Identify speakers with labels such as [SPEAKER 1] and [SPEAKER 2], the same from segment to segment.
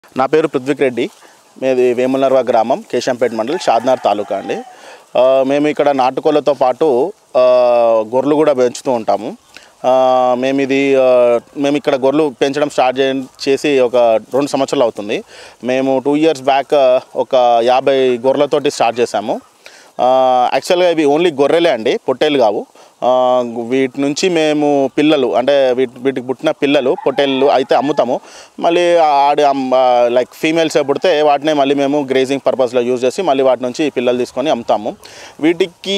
[SPEAKER 1] నా పేరు పృథ్వీక్ రెడ్డి మీది వేములనర్వ గ్రామం కేశంపేట మండల్ షాద్నార్ తాలూకా అండి ఆ, మేము ఇక్కడ నాటుకోళ్ళతో పాటు ఆ, గొర్రెలు కూడా పెంచుతూ ఉంటాము ఆ, మేము ఇది ఆ, మేము ఇక్కడ గొర్రెలు పెంచడం స్టార్ట్ చే చేసి ఒక రెండు సంవత్సరాలు అవుతుంది మేము టూ ఇయర్స్ బ్యాక్ ఒక యాభై గొర్రెలతోటి స్టార్ట్ చేసాము యాక్చువల్గా ఇవి ఓన్లీ గొర్రెలే అండి పొట్టేలు కావు ఆ, వీటి నుంచి మేము పిల్లలు అంటే వీటి వీటికి పుట్టిన పిల్లలు పొట్టేళ్ళు అయితే అమ్ముతాము మళ్ళీ ఆడి లైక్ ఫీమేల్స్ పుడితే వాటిని మళ్ళీ మేము గ్రేజింగ్ పర్పస్లో యూజ్ చేసి మళ్ళీ వాటి నుంచి పిల్లలు తీసుకొని అమ్ముతాము వీటికి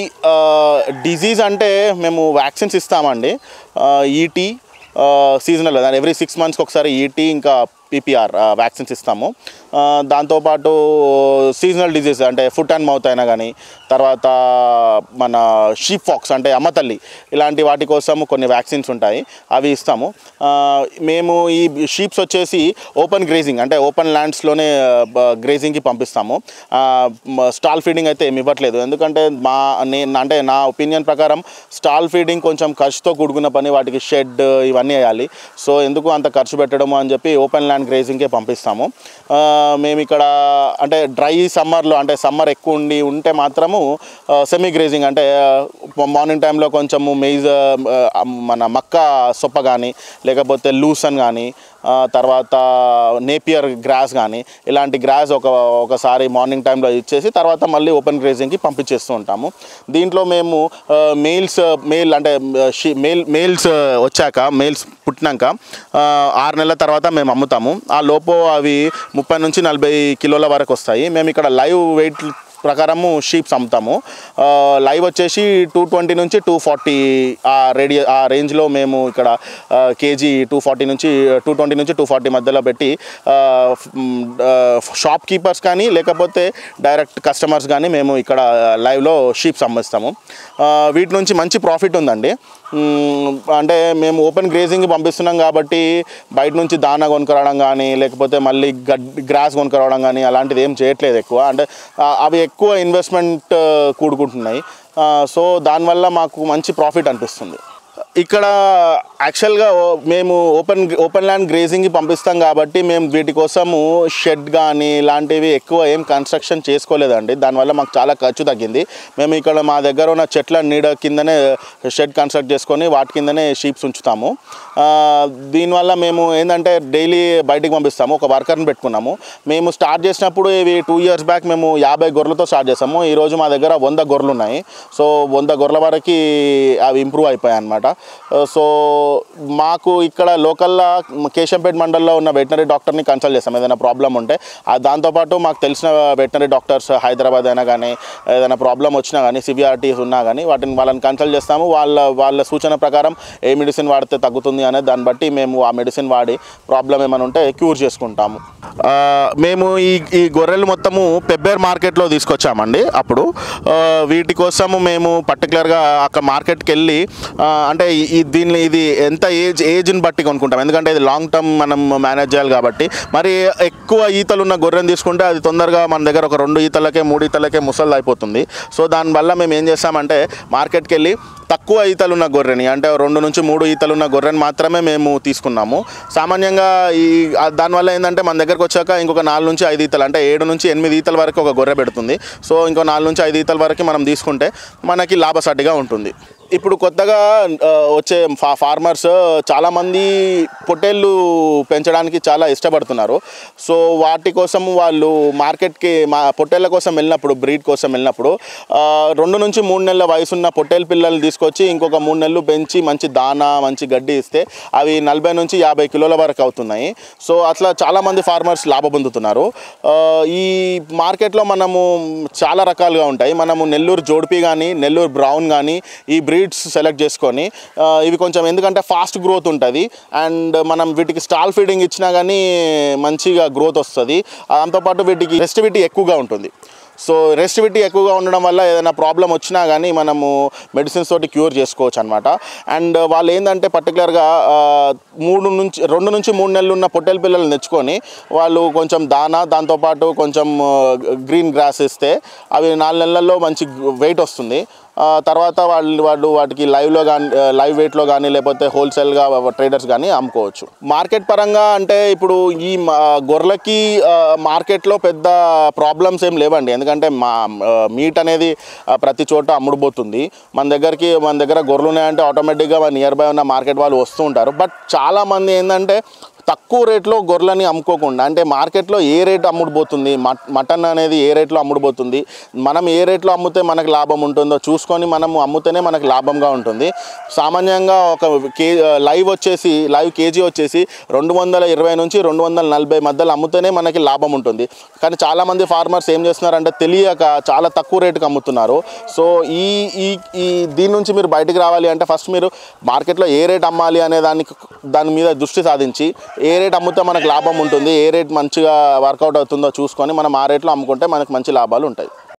[SPEAKER 1] డిజీజ్ అంటే మేము వ్యాక్సిన్స్ ఇస్తామండి ఈటీ సీజనల్ ఎవ్రీ సిక్స్ మంత్స్కి ఒకసారి ఈటీ ఇంకా పీపీఆర్ వ్యాక్సిన్స్ ఇస్తాము ఆ, దాంతోపాటు సీజనల్ డిజీజ్ అంటే ఫుట్ అండ్ మౌత్ అయినా కానీ తర్వాత మన షీప్ ఫాక్స్ అంటే అమ్మతల్లి ఇలాంటి వాటి కోసం కొన్ని వ్యాక్సిన్స్ ఉంటాయి అవి ఇస్తాము ఆ, మేము ఈ షీప్స్ వచ్చేసి ఓపెన్ గ్రేజింగ్ అంటే ఓపెన్ ల్యాండ్స్లోనే గ్రేజింగ్కి పంపిస్తాము స్టాల్ ఫీడింగ్ అయితే ఏమి ఇవ్వట్లేదు ఎందుకంటే మా నేను అంటే నా ఒపీనియన్ ప్రకారం స్టాల్ ఫీడింగ్ కొంచెం ఖర్చుతో కూడుకున్న పని వాటికి షెడ్ ఇవన్నీ వేయాలి సో ఎందుకు అంత ఖర్చు పెట్టడము అని చెప్పి ఓపెన్ ల్యాండ్ గ్రేజింగ్కే పంపిస్తాము ఆ, మేము ఇక్కడ అంటే డ్రై సమ్మర్లో అంటే సమ్మర్ ఎక్కువ ఉండి ఉంటే మాత్రము సెమీ గ్రేజింగ్ అంటే మార్నింగ్ టైంలో కొంచెము మెయిజ్ మన మక్క సొప్ప కానీ లేకపోతే లూసన్ కానీ ఆ, తర్వాత నేపియర్ గ్రాస్ కానీ ఇలాంటి గ్రాస్ ఒక ఒకసారి మార్నింగ్ టైంలో ఇచ్చేసి తర్వాత మళ్ళీ ఓపెన్ గ్రేజింగ్కి పంపించేస్తూ ఉంటాము దీంట్లో మేము మెయిల్స్ మెయిల్ అంటే షీ మెయిల్ మెయిల్స్ వచ్చాక మెయిల్స్ పుట్టినాక ఆ, ఆరు నెలల తర్వాత మేము అమ్ముతాము ఆ లోపు అవి ముప్పై నుంచి నలభై కిలోల వరకు వస్తాయి మేము ఇక్కడ లైవ్ వెయిట్ ప్రకారము షీప్స్ అమ్ముతాము ఆ, లైవ్ వచ్చేసి టూ ట్వంటీ నుంచి టూ ఫార్టీ ఆ రేడియ ఆ రేంజ్లో మేము ఇక్కడ ఆ, కేజీ టూ ఫార్టీ నుంచి టూ ట్వంటీ నుంచి టూ ఫార్టీ మధ్యలో పెట్టి ఆ, మ్, ఆ, షాప్ కీపర్స్ కానీ లేకపోతే డైరెక్ట్ కస్టమర్స్ కానీ మేము ఇక్కడ లైవ్లో షీప్స్ అమ్మిస్తాము ఆ, వీటి నుంచి మంచి ప్రాఫిట్ ఉందండి మ్, అంటే మేము ఓపెన్ గ్రేజింగ్ పంపిస్తున్నాం కాబట్టి బయట నుంచి దానా కొనుక్కరావడం కానీ లేకపోతే మళ్ళీ గడ్ గ్రాస్ కొనుక్కరావడం కానీ అలాంటిది ఏం చేయట్లేదు ఎక్కువ అంటే ఆ, అవి ఎక్కువ ఇన్వెస్ట్మెంట్ కూడుకుంటున్నాయి ఆ, సో దానివల్ల మాకు మంచి ప్రాఫిట్ అనిపిస్తుంది ఇక్కడ యాక్చువల్గా ఓ- మేము ఓపెన్ ఓపెన్ ల్యాండ్ గ్రేజింగ్కి పంపిస్తాం కాబట్టి మేము వీటి కోసము షెడ్ కానీ ఇలాంటివి ఎక్కువ ఏం కన్స్ట్రక్షన్ చేసుకోలేదండి దానివల్ల మాకు చాలా ఖర్చు తగ్గింది మేము ఇక్కడ మా దగ్గర ఉన్న చెట్ల నీడ కిందనే షెడ్ కన్స్ట్రక్ట్ చేసుకొని వాటి కిందనే షీప్స్ ఉంచుతాము ఆ, దీనివల్ల మేము ఏంటంటే డైలీ బయటికి పంపిస్తాము ఒక వర్కర్ని పెట్టుకున్నాము మేము స్టార్ట్ చేసినప్పుడు ఇవి టూ ఇయర్స్ బ్యాక్ మేము యాభై గొర్రెలతో స్టార్ట్ చేసాము ఈరోజు మా దగ్గర వంద గొర్రెలు ఉన్నాయి సో వంద గొర్రెల వరకు అవి ఇంప్రూవ్ అయిపోయాయి అనమాట సో మాకు ఇక్కడ లోకల్లో కేశంపేట మండలంలో ఉన్న వెటనరీ డాక్టర్ని కన్సల్ట్ చేస్తాం ఏదైనా ప్రాబ్లం ఉంటే ఆ దాంతోపాటు మాకు తెలిసిన వెటనరీ డాక్టర్స్ హైదరాబాద్ అయినా కానీ ఏదైనా ప్రాబ్లం వచ్చినా కానీ సివిఆర్టీస్ ఉన్నా కానీ వాటిని వాళ్ళని కన్సల్ట్ చేస్తాము వాళ్ళ వాళ్ళ సూచన ప్రకారం ఏ మెడిసిన్ వాడితే తగ్గుతుంది అనే దాన్ని బట్టి మేము ఆ మెడిసిన్ వాడి ప్రాబ్లం ఏమైనా ఉంటే క్యూర్ చేసుకుంటాము ఆ, మేము ఈ ఈ గొర్రెలు మొత్తము పెబ్బేర్ మార్కెట్లో తీసుకొచ్చామండి అప్పుడు ఆ, వీటి కోసము మేము పర్టికులర్గా అక్కడ మార్కెట్కి వెళ్ళి ఆ, అంటే ఈ- ఈ దీన్ని ఇది ఎంత ఏజ్ ఏజ్ని బట్టి కొనుక్కుంటాం ఎందుకంటే ఇది లాంగ్ టర్మ్ మనం మేనేజ్ చేయాలి కాబట్టి మరి ఎక్కువ ఈతలు ఉన్న గొర్రెని తీసుకుంటే అది తొందరగా మన దగ్గర ఒక రెండు ఈతలకే మూడు ఈతలకే ముసలు అయిపోతుంది సో దానివల్ల మేము ఏం చేస్తామంటే మార్కెట్కి వెళ్ళి తక్కువ ఈతలు ఉన్న గొర్రెని అంటే రెండు నుంచి మూడు ఈతలు ఉన్న గొర్రెని మాత్రమే మేము తీసుకున్నాము సామాన్యంగా ఈ ఆ దానివల్ల ఏంటంటే మన దగ్గరకు వచ్చాక ఇంకొక నాలుగు నుంచి ఐదు ఈతలు అంటే ఏడు నుంచి ఎనిమిది ఈతల వరకు ఒక గొర్రె పెడుతుంది సో ఇంకో నాలుగు నుంచి ఐదు ఈతల వరకు మనం తీసుకుంటే మనకి లాభసాటిగా ఉంటుంది ఇప్పుడు కొత్తగా ఆ, వచ్చే ఫా ఫార్మర్స్ చాలామంది పొట్టేళ్ళు పెంచడానికి చాలా ఇష్టపడుతున్నారు సో వాటి కోసం వాళ్ళు మార్కెట్కి మా పొట్టేళ్ళ కోసం వెళ్ళినప్పుడు బ్రీడ్ కోసం వెళ్ళినప్పుడు ఆ, రెండు నుంచి మూడు నెలల వయసున్న పొట్టేలు పిల్లలు తీసుకొచ్చి ఇంకొక మూడు నెలలు పెంచి మంచి దానా మంచి గడ్డి ఇస్తే అవి నలభై నుంచి యాభై కిలోల వరకు అవుతున్నాయి సో అట్లా చాలామంది ఫార్మర్స్ లాభ పొందుతున్నారు ఆ, ఈ మార్కెట్లో మనము చాలా రకాలుగా ఉంటాయి మనము నెల్లూరు జోడిపి కానీ నెల్లూరు బ్రౌన్ కానీ ఈ బ్రీడ్స్ సెలెక్ట్ చేసుకొని ఆ, ఇవి కొంచెం ఎందుకంటే ఫాస్ట్ గ్రోత్ ఉంటుంది అండ్ మనం వీటికి స్టాల్ ఫీడింగ్ ఇచ్చినా కానీ మంచిగా గ్రోత్ వస్తుంది దాంతోపాటు వీటికి రెస్టివిటీ ఎక్కువగా ఉంటుంది సో రెస్టివిటీ ఎక్కువగా ఉండడం వల్ల ఏదైనా ప్రాబ్లం వచ్చినా కానీ మనము మెడిసిన్స్ తోటి క్యూర్ చేసుకోవచ్చు అనమాట అండ్ వాళ్ళు ఏంటంటే పర్టికులర్గా మూడు నుంచి రెండు నుంచి మూడు నెలలు ఉన్న పొట్టెల పిల్లలు తెచ్చుకొని వాళ్ళు కొంచెం దానా దాంతోపాటు కొంచెం గ్రీన్ గ్రాస్ ఇస్తే అవి నాలుగు నెలల్లో మంచి వెయిట్ వస్తుంది ఆ, తర్వాత వాళ్ళు వాళ్ళు వాటికి లైవ్లో కానీ లైవ్ వెయిట్లో కానీ లేకపోతే హోల్సేల్గా ట్రేడర్స్ కానీ అమ్ముకోవచ్చు మార్కెట్ పరంగా అంటే ఇప్పుడు ఈ మా- గొర్రెలకి ఆ, మార్కెట్లో పెద్ద ప్రాబ్లమ్స్ ఏం లేవండి ఎందుకంటే మా మీట్ అనేది ఆ, ప్రతి చోట అమ్ముడుపోతుంది మన దగ్గరికి మన దగ్గర గొర్రెలు ఉన్నాయంటే ఆటోమేటిక్గా నియర్ బై ఉన్న మార్కెట్ వాళ్ళు వస్తూ ఉంటారు బట్ చాలామంది ఏంటంటే తక్కువ రేట్లో గొర్రెలని అమ్ముకోకుండా అంటే మార్కెట్లో ఏ రేట్ అమ్ముడుపోతుంది మట్ మటన్ అనేది ఏ రేట్లో అమ్ముడుపోతుంది మనం ఏ రేట్లో అమ్మితే మనకు లాభం ఉంటుందో చూసుకొని మనం అమ్ముతేనే మనకు లాభంగా ఉంటుంది సామాన్యంగా ఒక కే లైవ్ వచ్చేసి లైవ్ కేజీ వచ్చేసి రెండు వందల ఇరవై నుంచి రెండు వందల నలభై మధ్యలో అమ్ముతేనే మనకి లాభం ఉంటుంది కానీ చాలామంది ఫార్మర్స్ ఏం చేస్తున్నారంటే తెలియక చాలా తక్కువ రేటుకి అమ్ముతున్నారు సో ఈ ఈ ఈ దీని నుంచి మీరు బయటికి రావాలి అంటే ఫస్ట్ మీరు మార్కెట్లో ఏ రేట్ అమ్మాలి అనే దానికి దాని మీద దృష్టి సాధించి ఏ రేట్ అమ్మితే మనకు లాభం ఉంటుంది ఏ రేట్ మంచిగా వర్కౌట్ అవుతుందో చూసుకొని మనం ఆ రేట్లో అమ్ముకుంటే మనకు మంచి లాభాలు ఉంటాయి